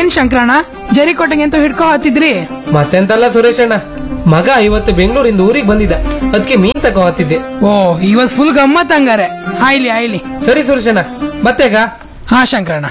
ಏನ್ ಶಂಕರಣ್ಣ ಜರಿಕೋಟೆಗೆ ಅಂತ ಹಿಡ್ಕೊ ಹತ್ತಿದ್ರಿ ಮತ್ತೆಂತಲ್ಲ ಸುರೇಶಣ್ಣ ಮಗ ಇವತ್ತು ಬೆಂಗಳೂರಿಂದ ಊರಿಗೆ ಬಂದಿದ್ದ ಅದಕ್ಕೆ ಮೀನ್ ತಗೋ ಹತ್ತಿದ್ದೆ ಓ ಇವತ್ ಫುಲ್ ಗಮ್ಮತ್ ಹಂಗಾರೆ ಆಯ್ಲಿ ಆಯ್ಲಿ ಸರಿ ಸುರೇಶಣ್ಣ ಮತ್ತೆಗ ಹಾ ಶಂಕರಣ್ಣ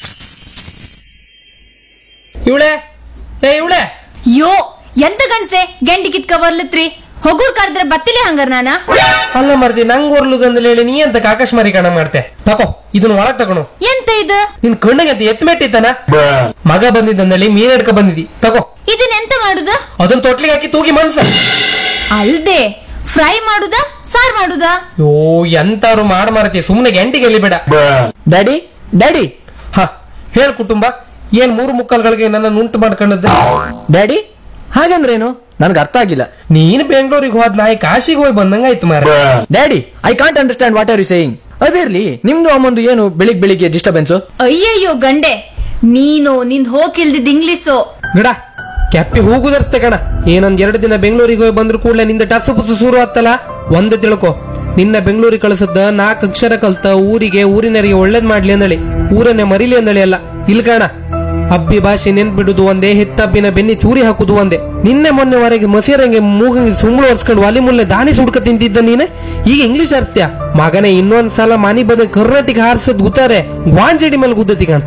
ಇವಳೆ ಏ ಇವಳೆ ಯೋ ಎಂತ ಗಂಡ್ಸೆ ಗೆಂಡಿ ಕಿತ್ಕ ಬರ್ಲತ್ರಿ ಹೊಗೂರ್ ಕರೆದ್ರೆ ಬತ್ತಿಲೆ ಹಂಗಾರ ನಾನ ಅಲ್ಲ ಮರ್ದಿ ನಂಗ್ ಓರ್ಲುಗಂದ್ರೆ ಹೇಳಿ ನೀ ಅಂತ ಆಕಾಶಮಾರಿ ಕಣ ಮಾಡ್ತೆ ತಕೋ ಇದನ್ನ ಒಳಗ್ ತಗೊಂಡು ಎಂತ ಇದು ನಿನ್ ಕಣ್ಣಿಗೆ ಅಂತ ಎತ್ ಮೆಟ್ಟಿದ್ದಾನ ಮಗ ಬಂದಿದ್ದಂದೇಳಿ ಮೀನ್ ಹಿಡ್ಕ ಬಂದಿದಿ ತಗೋ ಇದನ್ ಎಂತ ಮಾಡುದ ಅದನ್ನ ತೊಟ್ಲಿಗೆ ಹಾಕಿ ತೂಗಿ ಮನ್ಸ ಅಲ್ದೆ ಫ್ರೈ ಮಾಡುದ ಸಾರ್ ಮಾಡುದ ಯೋ ಎಂತಾರು ಮಾಡ್ ಮಾರತಿ ಸುಮ್ನೆ ಗಂಟಿಗೆ ಎಲ್ಲಿ ಬೇಡ ಡ್ಯಾಡಿ ಡ್ಯಾಡಿ ಹ ಹೇಳ್ ಕುಟುಂಬ ಏನ್ ಮೂರು ಮುಕ್ಕಲ್ಗಳಿಗೆ ನನ್ನ ಉಂಟು ಮಾಡ್ಕೊಂಡದ್ದು ಡ್ಯಾಡಿ ಹಾಗಂದ್ರೇನು ನನ್ಗೆ ಅರ್ಥ ಆಗಿಲ್ಲ ನೀನ್ ಬೆಂಗಳೂರಿಗೆ ಹೋದ್ ನಾಯಿ ಕಾಶಿಗೆ ಹೋಗಿ ಬಂದಂಗಾಯ್ತು ಮಾರ daddy I can't understand what are you saying ಅದಿರ್ಲಿ ನಿಮ್ದು ಅಮ್ಮಂದು ಏನು ಬೆಳಿಗ್ ಬೆಳಿಗ್ಗೆ ಡಿಸ್ಟರ್ಬೆನ್ಸ್ ಅಯ್ಯಯ್ಯೋ ಗಂಡೆ ನೀನು ನಿನ್ ಹೋಗಿಲ್ದಿದ್ ಇಂಗ್ಲಿಸು ಗಿಡ ಕೆಪ್ಪಿ ಹೋಗುದರ್ಸ್ತೆ ಕಣ ಏನೊಂದ್ ಎರಡು ದಿನ ಬೆಂಗಳೂರಿಗೆ ಹೋಗಿ ಬಂದ್ರು ಕೂಡಲೇ ನಿಂದ ಟಸು ಪುಸು ಶುರು ಆತ್ತಲ್ಲ ಒಂದೇ ತಿಳ್ಕೊ ನಿನ್ನ ಬೆಂಗಳೂರಿಗೆ ಕಳಿಸದ್ದ ನಾಲ್ಕು ಅಕ್ಷರ ಕಲ್ತ ಊರಿಗೆ ಊರಿನರಿಗೆ ಒಳ್ಳೇದ್ ಮಾಡ್ಲಿ ಅಂದಳಿ ಊರನ್ನೇ ಮರಿಲಿ ಅಂದಳಿ ಅಲ್ಲ ಇಲ್ ಕಣ ಅಬ್ಬಿ ಭಾಷೆ ನೆನ್ಪಿಡುದು ಒಂದೇ ಹಿತ್ತಬ್ಬಿನ ಬೆನ್ನಿ ಚೂರಿ ಹಾಕುದು ಒಂದೇ ನಿನ್ನೆ ಮೊನ್ನೆವರೆಗೆ ಮಸೀರಂಗೆ ಮೂಗಂಗೆ ಸುಂಬಳು ಒರ್ಸ್ಕೊಂಡು ಒಲಿ ಮುಲ್ಲೆ ದಾನಿ ಸುಡ್ಕ ತಿಂತಿದ್ದ ನೀನೆ ಈಗ ಇಂಗ್ಲಿಷ್ ಅರ್ಸ್ತ್ಯ ಮಗನೇ ಇನ್ನೊಂದ್ ಸಲ ಮನಿ ಬದ ಕರ್ನಾಟಕ ಹಾರಿಸದ್ ಗುತ್ತಾರೆ ಗ್ವಾಂಜಡಿ ಮೇಲೆ ಗುದ್ದತಿ ಕಣ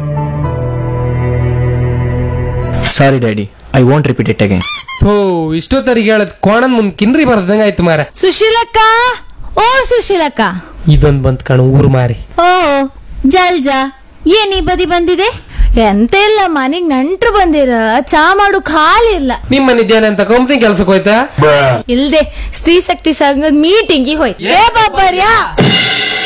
sorry daddy I want repeat it again ಓ ಇಷ್ಟೊತ್ತರಿಗೆ ಹೇಳದ್ ಕೋಣನ್ ಮುಂದ್ ಕಿನ್ರಿ ಬರ್ದಂಗ ಆಯ್ತು ಮಾರ ಸುಶೀಲಕ್ಕ ಓ ಸುಶೀಲಕ್ಕ ಇದೊಂದ್ ಬಂತ್ ಕಣ ಊರ್ ಮಾರಿ ಓ ಜಲ್ಜಾ ಏನ್ ಈ ಬದಿ ಬಂದಿದೆ ಎಂತ ಇಲ್ಲ ಮನೆಗ್ ನೆಂಟ್ರು ಬಂದಿರ ಚಾ ಮಾಡು ಖಾಲಿ ಇಲ್ಲ ನಿಮ್ಮ ನಿದ್ದೇನೆ ಅಂತ ಕಂಪ್ನಿ ಕೆಲ್ಸಕ್ಕೆ ಹೋಯ್ತಾ ಇಲ್ದೆ ಸ್ತ್ರೀ ಶಕ್ತಿ ಸಂಘದ ಮೀಟಿಂಗ್ ಹೋಯ್ ಏ ಬಾಬರ್ಯಾ